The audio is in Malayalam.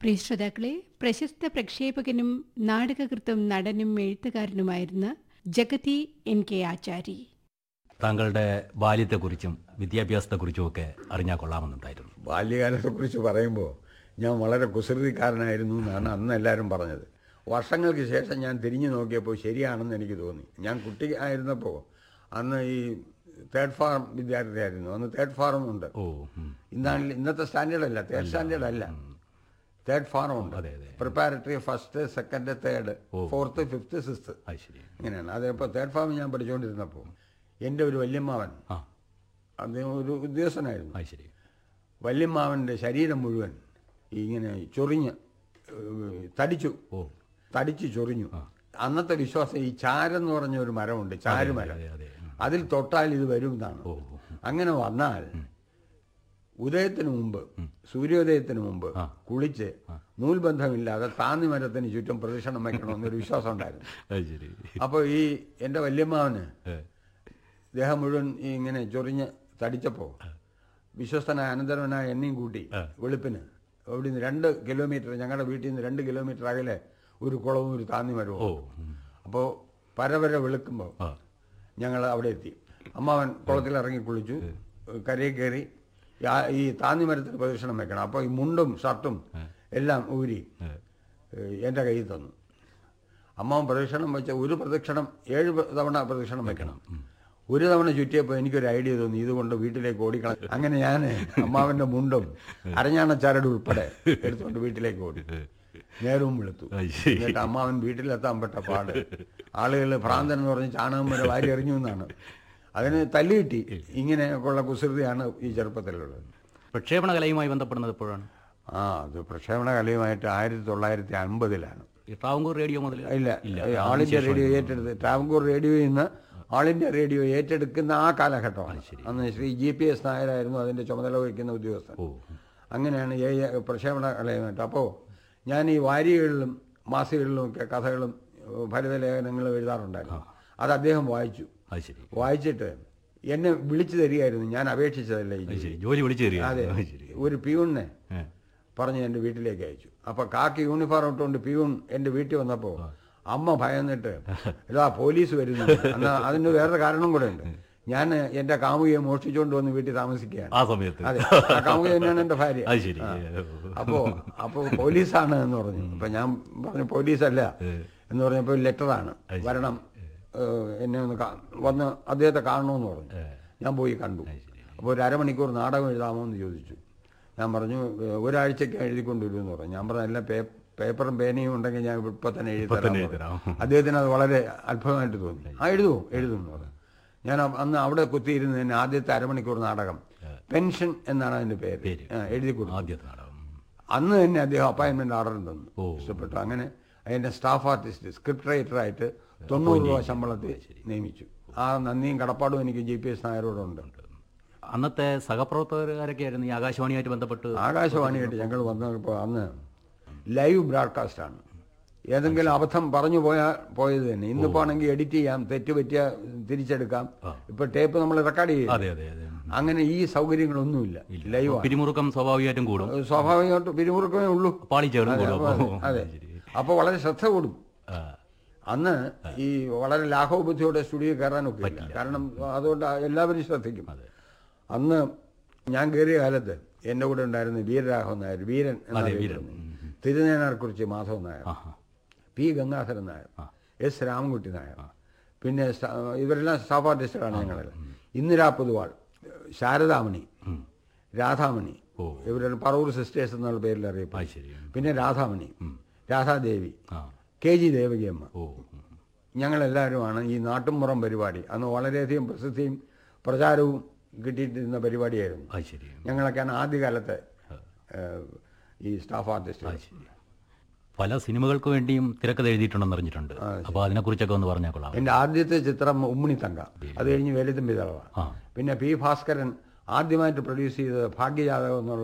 പ്രിയ ശ്രോതാക്കളെ പ്രശസ്ത പ്രക്ഷേപകനും നാടകകൃത്തും നടനും എഴുത്തുകാരനുമായിരുന്ന ജഗതി എൻ കെ ആചാരി താങ്കളുടെ ബാല്യത്തെക്കുറിച്ചും വിദ്യാഭ്യാസത്തെക്കുറിച്ചും ഒക്കെ അറിഞ്ഞാൽ കൊള്ളാമെന്നുണ്ടായിരുന്നു ബാല്യകാലത്തെക്കുറിച്ച് പറയുമ്പോൾ ഞാൻ വളരെ കുസൃതിക്കാരനായിരുന്നു എന്നാണ് അന്ന് എല്ലാവരും പറഞ്ഞത് വർഷങ്ങൾക്ക് ശേഷം ഞാൻ തിരിഞ്ഞു നോക്കിയപ്പോൾ ശരിയാണെന്ന് എനിക്ക് തോന്നി ഞാൻ കുട്ടി ആയിരുന്നപ്പോൾ അന്ന് ഈ തേർഡ് ഫാറം വിദ്യാർത്ഥിയായിരുന്നു അന്ന് തേർഡ് ഫാറം ഉണ്ട് ഓ ഉം. ഇന്നാണ് ഇന്നത്തെ സ്റ്റാൻഡേർഡ് അല്ല തേർഡ് സ്റ്റാൻഡേർഡ് അല്ല തേർഡ് ഫാറം ഉണ്ട് അതെ, അതെ. Preparatory first second third fourth fifth sixth അത് ശരി ഇങ്ങനെയാണ് അതിപ്പോൾ തേർഡ് ഫാം ഞാൻ പഠിച്ചുകൊണ്ടിരുന്നപ്പോൾ എൻ്റെ ഒരു വല്യമ്മാവൻ ആ അദ്ദേഹം ഒരു ഉദ്യോഗസ്ഥനായിരുന്നു അത് ശരി വല്യമ്മാവൻ്റെ ശരീരം മുഴുവൻ ഇങ്ങനെ ചൊറിഞ്ഞ് ഏഹ്, തടിച്ചു ഓ തടിച്ച് ചൊറിഞ്ഞു അന്നത്തെ വിശ്വാസം ഈ ചാരെന്ന് പറഞ്ഞ ഒരു മരമുണ്ട് ചാരുമരം അതെ അതെ ഉം. അതിൽ തൊട്ടാൽ ഇത് വരും എന്നാണ് ഓ അങ്ങനെ വന്നാൽ ഉദയത്തിന് മുമ്പ് സൂര്യോദയത്തിന് മുമ്പ് കുളിച്ച് നൂൽബന്ധമില്ലാതെ താന്നി മരത്തിന് ചുറ്റും പ്രദക്ഷിണം വയ്ക്കണമെന്നൊരു വിശ്വാസം ഉണ്ടായിരുന്നു അത് ശരി അപ്പോൾ ഈ എൻ്റെ വല്യമ്മാവന് ഏ, ദേഹം മുഴുവൻ ഈ ഇങ്ങനെ ചൊറിഞ്ഞ് തടിച്ചപ്പോൾ വിശ്വസ്തനായ അനന്തരവനായ എന്നെയും കൂട്ടി വെളുപ്പിന് അവിടെ നിന്ന് രണ്ട് കിലോമീറ്റർ ഞങ്ങളുടെ വീട്ടിൽ നിന്ന് രണ്ട് കിലോമീറ്റർ അകലെ ഒരു കുളവും ഒരു താന്നി ഓ മരവും ഉം. അപ്പോൾ പരവര വെളുക്കുമ്പോൾ ആ ഞങ്ങൾ അവിടെ എത്തി അമ്മാവൻ കുളത്തിൽ ഇറങ്ങി കുളിച്ചു കരയിൽ കയറി ആ- ഈ താന്നി മരത്തിന് പ്രദക്ഷിണം വെക്കണം അപ്പോൾ ഈ മുണ്ടും ഷർട്ടും എല്ലാം ഊരി ഏഹ്, എൻ്റെ കയ്യിൽ തന്നു അമ്മാവൻ പ്രദക്ഷിണം വെച്ച ഒരു പ്രദക്ഷിണം ഏഴ് പ്ര- തവണ പ്രദക്ഷിണം വെക്കണം ഒരു തവണ ചുറ്റിയപ്പോൾ എനിക്കൊരു ഐഡിയ തോന്നി ഇതുകൊണ്ട് വീട്ടിലേക്ക് ഓടിക്കണം അങ്ങനെ ഞാൻ അമ്മാവൻ്റെ മുണ്ടും അരഞ്ഞാണച്ചാരട് ഉൾപ്പെടെ എടുത്തുകൊണ്ട് വീട്ടിലേക്ക് ഓടി നേരവും വെളുത്തു അത് ശരി. എന്നിട്ട് അമ്മാവൻ വീട്ടിലെത്താൻ പെട്ട പാട് ആളുകൾ ഭ്രാന്തൻ എന്ന് പറഞ്ഞ് ചാണകം വരെ വാരി എറിഞ്ഞു എന്നാണ് അതിന് തല്ലി കിട്ടി ഇങ്ങനെയൊക്കെയുള്ള കുസൃതിയാണ് ഈ ചെറുപ്പത്തിലുള്ളത് പ്രക്ഷേപണ കലയുമായി ബന്ധപ്പെടുന്നത് എപ്പോഴാണ് ആ അത് പ്രക്ഷേപണ കലയുമായിട്ട് ആയിരത്തി തൊള്ളായിരത്തി അൻപതിലാണ് ഈ ട്രാവങ്കൂർ റേഡിയോ മുതൽ ഇല്ല ആൾ ഇന്ത്യ റേഡിയോ ഏറ്റെടുത്ത് ട്രാവൻകൂർ റേഡിയോയിൽ നിന്ന് ആൾ ഇന്ത്യ റേഡിയോ ഏറ്റെടുക്കുന്ന ആ കാലഘട്ടമാണ് അന്ന് ശ്രീ ജി പി എസ് നായരായിരുന്നു അതിൻ്റെ ചുമതല വഹിക്കുന്ന ഉദ്യോഗസ്ഥൻ ഓ അങ്ങനെയാണ് ഏ ഏ പ്രക്ഷേപണ കലയുമായിട്ട് അപ്പോൾ ഞാൻ ഈ വാരികകളിലും മാസികകളിലും ഒക്കെ കഥകളും ഏഹ്, ഫലിതലേഖനങ്ങളും എഴുതാറുണ്ടായിരുന്നു അത് അദ്ദേഹം വായിച്ചു അത് ശരി വായിച്ചിട്ട് എന്നെ വിളിച്ചു തരികയായിരുന്നു ഞാൻ അപേക്ഷിച്ചതല്ല ഈ അത് ജോലി. ശരി ജോലി വിളിച്ചു തരിക അതെ അത് ശരി ഒരു പിയൂണിനെ ഏ. പറഞ്ഞ് എൻ്റെ വീട്ടിലേക്ക് അയച്ചു അപ്പോൾ കാക്കി യൂണിഫോം ഇട്ടുകൊണ്ട് പിയൂൺ എൻ്റെ വീട്ടിൽ വന്നപ്പോൾ അമ്മ ഭയന്നിട്ട് ഇതാ പോലീസ് വരുന്നു എന്നാൽ അതിന് വേറൊരു കാരണം കൂടെ ഉണ്ട് ഞാൻ എൻ്റെ കാമുകിയെ മോഷ്ടിച്ചുകൊണ്ട് വന്ന് വീട്ടിൽ താമസിക്കുകയാണ് ആ സമയത്ത് അതെ ആ കാമുക തന്നെയാണ് എൻ്റെ ഭാര്യ അത് ശരി ആ. ഏ, അപ്പോ അപ്പോ പോലീസാണ് എന്ന് പറഞ്ഞു അപ്പൊ ഞാൻ പറഞ്ഞു പോലീസല്ല എന്ന് പറഞ്ഞപ്പോൾ ലെറ്ററാണ് വരണം ഏഹ്, എന്നെ ഒന്ന് കാ- വന്ന് അദ്ദേഹത്തെ കാണണമെന്ന് പറഞ്ഞു ഞാൻ പോയി കണ്ടു അപ്പോൾ ഒരു അരമണിക്കൂർ നാടകം എഴുതാമോ എന്ന് ചോദിച്ചു ഞാൻ പറഞ്ഞു "ഏഹ്, ഒരാഴ്ചയ്ക്ക് എഴുതിക്കൊണ്ടുവരുമെന്ന് പറഞ്ഞു ഞാൻ പറഞ്ഞു എല്ലാ പേ- പേപ്പറും പേനയും ഉണ്ടെങ്കിൽ ഞാൻ ഇപ്പൊ തന്നെ എഴുതി തരാം തന്നെ എന്ന് എഴുതി തരാം. പറഞ്ഞു. അദ്ദേഹത്തിന് അത് വളരെ അത്ഭുതമായിട്ട് തോന്നി ആ എഴുതുമോ എഴുതുമെന്ന് പറഞ്ഞു ഞാൻ അ- അന്ന് അവിടെ കുത്തിയിരുന്നതിന് ആദ്യത്തെ അരമണിക്കൂർ നാടകം പെൻഷൻ എന്നാണ് അതിന്റെ പേര് പേര്. ആ, എഴുതി കൊടുത്തു ആദ്യത്തെ നാടകം അന്ന് തന്നെ അദ്ദേഹം അപ്പോയിൻമെന്റ് ഓർഡർ തന്നു ഓ. ഇഷ്ടപ്പെട്ടു അങ്ങനെ അതിന്റെ സ്റ്റാഫ് ആർട്ടിസ്റ്റ് സ്ക്രിപ്റ്റ് റൈറ്ററായിട്ട് തൊണ്ണൂറ് രൂപ ശമ്പളത്തിൽ നിയമിച്ചു ആ നന്ദിയും കടപ്പാടും എനിക്ക് ജി പി എസ് നായരോടുണ്ട് അന്നത്തെ സഹപ്രവർത്തകരൊക്കെ ആയിരുന്നു ഈ ആകാശവാണിയുമായിട്ട് ബന്ധപ്പെട്ട് ആകാശവാണിയായിട്ട് ഞങ്ങൾ വന്നപ്പോൾ അന്ന് ലൈവ് ബ്രോഡ്കാസ്റ്റ് ആണ് ഏതെങ്കിലും അബദ്ധം പറഞ്ഞു പോയാൽ പോയത് തന്നെ ഇന്നിപ്പോ ആണെങ്കിൽ എഡിറ്റ് ചെയ്യാം തെറ്റ് പറ്റിയ തിരിച്ചെടുക്കാം ഇപ്പൊ ടേപ്പ് നമ്മൾ റെക്കോർഡ് ചെയ്യും അതെ അതെ അതെ അങ്ങനെ ഈ സൗകര്യങ്ങളൊന്നുമില്ല ലൈവ് പിരിമുറുക്കം സ്വാഭാവികമായിട്ടും കൂടും സ്വാഭാവികമായിട്ട് പിരിമുറുക്കമേ ഉള്ളൂ പാളിച്ചേടും അതെ, കൂടും അതെ, അപ്പോൾ അതെ അപ്പോൾ വളരെ ശ്രദ്ധ കൂടും ആ, അന്ന് ഈ വളരെ ലാഘവബുദ്ധിയോടെ സ്റ്റുഡിയോ കയറാനൊക്കെ ഇല്ല കാരണം അതുകൊണ്ട് എല്ലാവരും ശ്രദ്ധിക്കും അന്ന് ഞാൻ കയറിയ കാലത്ത് എൻ്റെ കൂടെ ഉണ്ടായിരുന്ന വീരരാഘവൻ നായർ വീരൻ എന്നറിയപ്പെടുന്നു തിരുനേനാർ കുറിച്ച് മാധവൻ നായർ ആഹാ. പി ഗംഗാധരൻ നായർ എസ് രാമൻകുട്ടി നായർ പിന്നെ സ- ഇവരെല്ലാം സ്റ്റാഫ് ആർട്ടിസ്റ്റുകളാണ് ഞങ്ങളെല്ലാം ഇന്ദിരാ പൊതുവാൾ ശാരദാമണി രാധാമണി ഇവരുടെ പറവൂർ സിസ്റ്റേഴ്സ് എന്നുള്ള പേരിൽ അത് അറിയപ്പെടും ശരി പിന്നെ രാധാമണി രാധാദേവി ആ കെ ജി ദേവകിയമ്മ ഓ ഉം. ഞങ്ങളെല്ലാവരുമാണ് ഈ നാട്ടുമ്പുറം പരിപാടി അന്ന് വളരെയധികം പ്രസിദ്ധിയും പ്രചാരവും കിട്ടിയിട്ടിരുന്ന പരിപാടിയായിരുന്നു അത് ശരി ഞങ്ങളൊക്കെയാണ് ആദ്യകാലത്തെ ഏഹ്, ഈ സ്റ്റാഫ് ആർട്ടിസ്റ്റ് അത് ശരി പല സിനിമകൾക്ക് വേണ്ടിയും തിരക്കഥ എഴുതിയിട്ടുണ്ടെന്ന് അറിഞ്ഞിട്ടുണ്ട് അപ്പോൾ അതിനെക്കുറിച്ചൊക്കെ ഒന്ന് പറഞ്ഞാൽ കൊള്ളാം എൻ്റെ ആദ്യത്തെ ചിത്രം ഉമ്മിണിത്തങ്ക അത് കഴിഞ്ഞ് വേലിത്തമ്പി തളവ ആ പിന്നെ പി ഭാസ്കരൻ ആദ്യമായിട്ട് പ്രൊഡ്യൂസ് ചെയ്തത് ഭാഗ്യജാതകം എന്നുള്ള